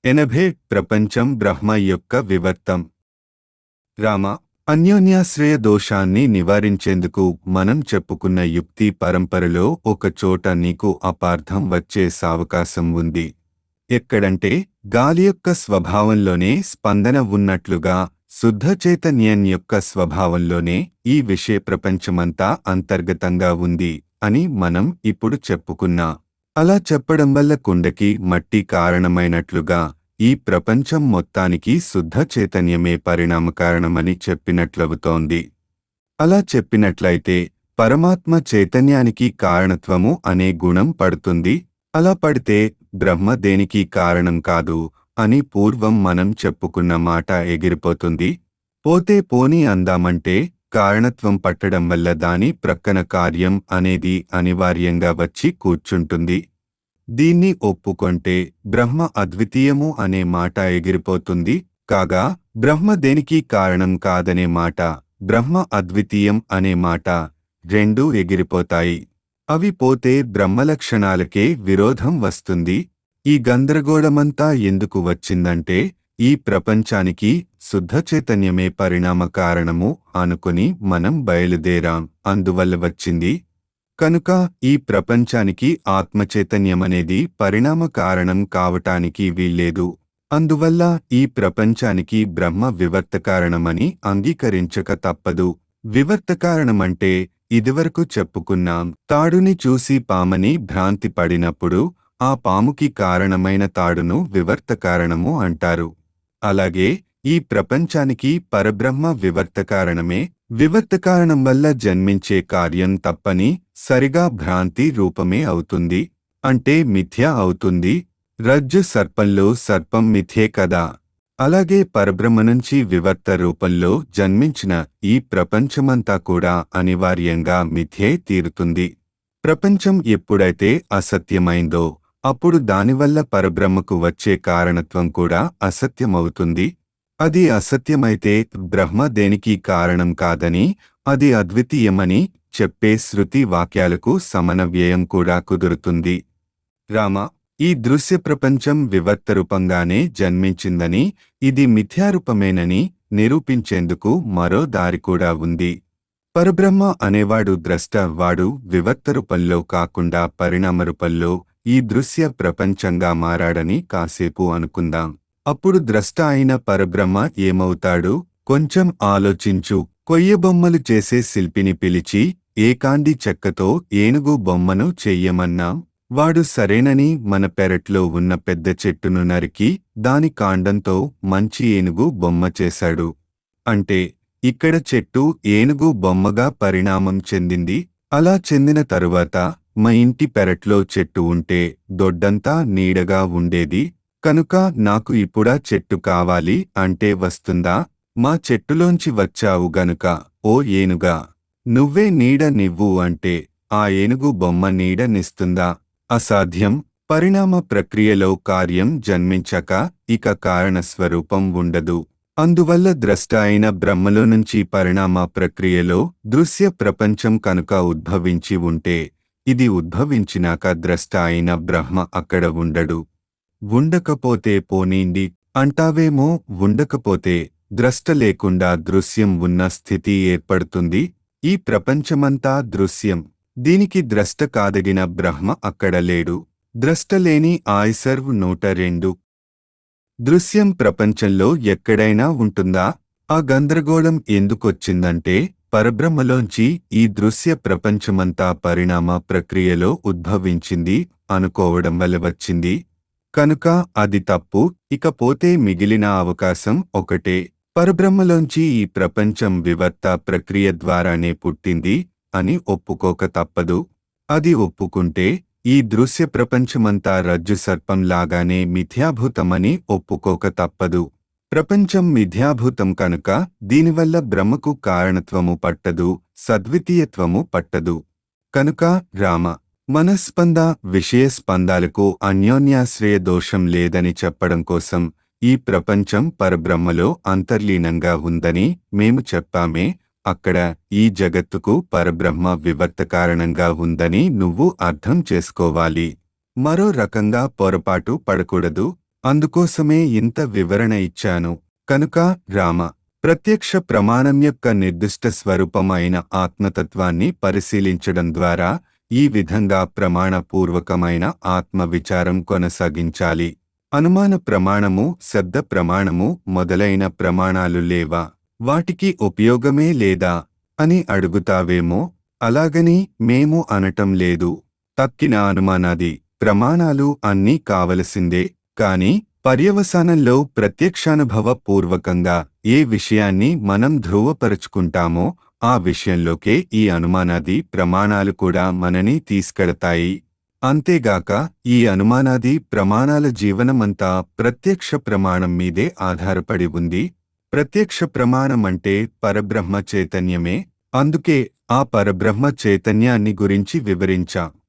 ఎనభై ప్రపంచం బ్రహ్మ యొక్క వివర్తం రామ అన్యోన్యాశ్రయ దోషాన్ని నివారించేందుకు మనం చెప్పుకున్న యుక్తి పరంపరలో ఒక చోట నీకు అపార్థం వచ్చే సావకాశం ఉంది ఎక్కడంటే గాలి యొక్క స్వభావంలోనే స్పందన ఉన్నట్లుగా శుద్ధ చైతన్యం యొక్క స్వభావంలోనే ఈ విషయ ప్రపంచమంతా అంతర్గతంగా ఉంది అని మనం ఇప్పుడు చెప్పుకున్నా అలా చెప్పడం వల్ల కుండకి మట్టి కారణమైనట్లుగా ఈ ప్రపంచం మొత్తానికి శుద్ధ చైతన్యమే పరిణామ కారణమని చెప్పినట్లవుతోంది అలా చెప్పినట్లయితే పరమాత్మ చైతన్యానికి కారణత్వము అనే గుణం పడుతుంది అలా పడితే బ్రహ్మ దేనికి కారణం కాదు అని పూర్వం మనం చెప్పుకున్న మాట ఎగిరిపోతుంది పోతే పోని అందామంటే కారణత్వం పట్టడం వల్ల దాని ప్రక్కన కార్యం అనేది అనివార్యంగా వచ్చి కూర్చుంటుంది దీన్ని ఒప్పుకొంటే బ్రహ్మ అద్వితీయము అనే మాట ఎగిరిపోతుంది కాగా బ్రహ్మ దేనికి కారణం కాదనే మాట బ్రహ్మ అద్వితీయం అనే మాట రెండూ ఎగిరిపోతాయి అవి పోతే బ్రహ్మలక్షణాలకే విరోధం వస్తుంది ఈ గందరగోళమంతా ఎందుకు వచ్చిందంటే ఈ ప్రపంచానికి శుద్ధ చైతన్యమే పరిణామ కారణము అనుకుని మనం బయలుదేరాం అందువల్ల వచ్చింది కనుక ఈ ప్రపంచానికి ఆత్మచైతన్యమనేది పరిణామ కారణం కావటానికి వీల్లేదు అందువల్ల ఈ ప్రపంచానికి బ్రహ్మ వివర్త కారణమని అంగీకరించక తప్పదు వివర్త కారణమంటే ఇదివరకు చెప్పుకున్నాం తాడుని చూసి పామని భ్రాంతి పడినప్పుడు ఆ పాముకి కారణమైన తాడును వివర్త కారణము అంటారు అలాగే ఈ ప్రపంచానికి పరబ్రహ్మ వివర్త కారణమే వివర్త కారణం వల్ల జన్మించే కార్యం తప్పని సరిగా భ్రాంతి రూపమే అవుతుంది అంటే మిథ్య అవుతుంది రజ్జు సర్పంలో సర్పం మిథ్యే కదా అలాగే పరబ్రహ్మ నుంచి వివర్త రూపంలో జన్మించిన ఈ ప్రపంచమంతా కూడా అనివార్యంగా మిథ్యే తీరుతుంది ప్రపంచం ఎప్పుడైతే అసత్యమైందో అప్పుడు దానివల్ల పరబ్రహ్మకు వచ్చే కారణత్వం కూడా అసత్యమవుతుంది అది అసత్యమైతే బ్రహ్మ దేనికి కారణం కాదని అది అద్వితీయమని చెప్పే శృతి వాక్యాలకు సమన్వయం కూడా కుదురుతుంది రామ ఈ దృశ్య ప్రపంచం వివర్త రూపంగానే జన్మించిందని ఇది మిథ్యారూపమేనని నిరూపించేందుకు మరో దారి కూడా ఉంది పరబ్రహ్మ అనేవాడు ద్రష్ట వాడు వివర్త రూపంలో కాకుండా పరిణామ రూపంలో ఈ దృశ్య ప్రపంచంగా మారాడని కాసేపు అనుకుందాం అప్పుడు ద్రష్ట అయిన పరబ్రహ్మ ఏమవుతాడు కొంచెం ఆలోచించు కొయ్యబొమ్మలు చేసే శిల్పిని పిలిచి ఏకాండి చెక్కతో ఏనుగు బొమ్మను చెయ్యమన్నాం వాడు సరేనని మన పెరట్లో ఉన్న పెద్ద చెట్టును నరికి దాని కాండంతో మంచి ఏనుగు బొమ్మ చేశాడు అంటే ఇక్కడ చెట్టు ఏనుగు బొమ్మగా పరిణామం చెందింది అలా చెందిన తరువాత మా ఇంటి పెరట్లో చెట్టు ఉంటే దొడ్డంతా నీడగా ఉండేది కనుక నాకు ఇప్పుడా చెట్టు కావాలి అంటే వస్తుందా మా చెట్టులోంచి వచ్చావు గనుక ఓ ఏనుగా నువ్వే నీడ నివ్వు అంటే ఆ ఏనుగు బొమ్మ నీడనిస్తుందా అసాధ్యం పరిణామ ప్రక్రియలో కార్యం జన్మించక ఇక కారణస్వరూపం ఉండదు అందువల్ల ద్రష్ట అయిన బ్రహ్మలో నుంచి పరిణామ ప్రక్రియలో దృశ్య ప్రపంచం కనుక ఉద్భవించి ఉంటే ఇది ఉద్భవించినాక ద్రష్ట అయిన బ్రహ్మ అక్కడ ఉండడు ఉండకపోతే పోనీండి అంటావేమో ఉండకపోతే ద్రష్ట లేకుండా దృశ్యం ఉన్న స్థితి ఏర్పడుతుంది ఈ ప్రపంచమంతా దృశ్యం దీనికి ద్రష్ట కాదగిన బ్రహ్మ అక్కడ లేడు ద్రష్ట లేని ఆయిసర్వ్ నూట రెండు దృశ్యం ప్రపంచంలో ఎక్కడైనా ఉంటుందా ఆ గందరగోళం ఎందుకొచ్చిందంటే పరబ్రహ్మలోంచి ఈ దృశ్య ప్రపంచమంతా పరిణామ ప్రక్రియలో ఉద్భవించింది అనుకోవడం వల్ల వచ్చింది కనుక అది తప్పు ఇకపోతే మిగిలిన అవకాశం ఒకటే పరబ్రహ్మలోంచి ఈ ప్రపంచం వివర్త ప్రక్రియ ద్వారానే పుట్టింది అని ఒప్పుకోక తప్పదు అది ఒప్పుకుంటే ఈ దృశ్య ప్రపంచమంతా రజ్జు సర్పంలాగానే మిథ్యాభూతమని ఒప్పుకోక తప్పదు ప్రపంచం మిథ్యాభూతం కనుక దీనివల్ల బ్రహ్మకు కారణత్వము పట్టదు సద్వితీయత్వము పట్టదు కనుక రామ మనస్పంద విషయస్పందాలకు అన్యోన్యాశ్రయ దోషం లేదని చెప్పడం కోసం ఈ ప్రపంచం పరబ్రహ్మలో అంతర్లీనంగా ఉందని మేము చెప్పామే అక్కడ ఈ జగత్తుకు పరబ్రహ్మ వివర్త కారణంగా ఉందని నువ్వు అర్థం చేసుకోవాలి మరో రకంగా పొరపాటు పడకూడదు అందుకోసమే ఇంత వివరణ ఇచ్చాను కనుక రామ ప్రత్యక్ష ప్రమాణం యొక్క నిర్దిష్ట స్వరూపమైన ఆత్మతత్వాన్ని పరిశీలించడం ద్వారా ఈ విధంగా ప్రమాణపూర్వకమైన ఆత్మ విచారం కొనసాగించాలి అనుమాన ప్రమాణము శబ్ద ప్రమాణము మొదలైన ప్రమాణాలు లేవా వాటికి ఉపయోగమే లేదా అని అడుగుతావేమో అలాగని మేము అనటం లేదు తక్కిన అనుమానాది ప్రమాణాలు అన్నీ కావలసిందే కాని పర్యవసానంలో ప్రత్యక్షానుభవ పూర్వకంగా ఏ విషయాన్ని మనం ధృవపరుచుకుంటామో ఆ విషయంలోకే ఈ అనుమానాది ప్రమాణాలు కూడా మనని తీసుకెడతాయి అంతేగాక ఈ అనుమానాది ప్రమాణాల జీవనమంతా ప్రత్యక్ష ప్రమాణం మీదే ఆధారపడి ఉంది ప్రత్యక్ష ప్రమాణం అంటే పరబ్రహ్మ చైతన్యమే అందుకే ఆ పరబ్రహ్మ చైతన్యాన్ని గురించి వివరించాం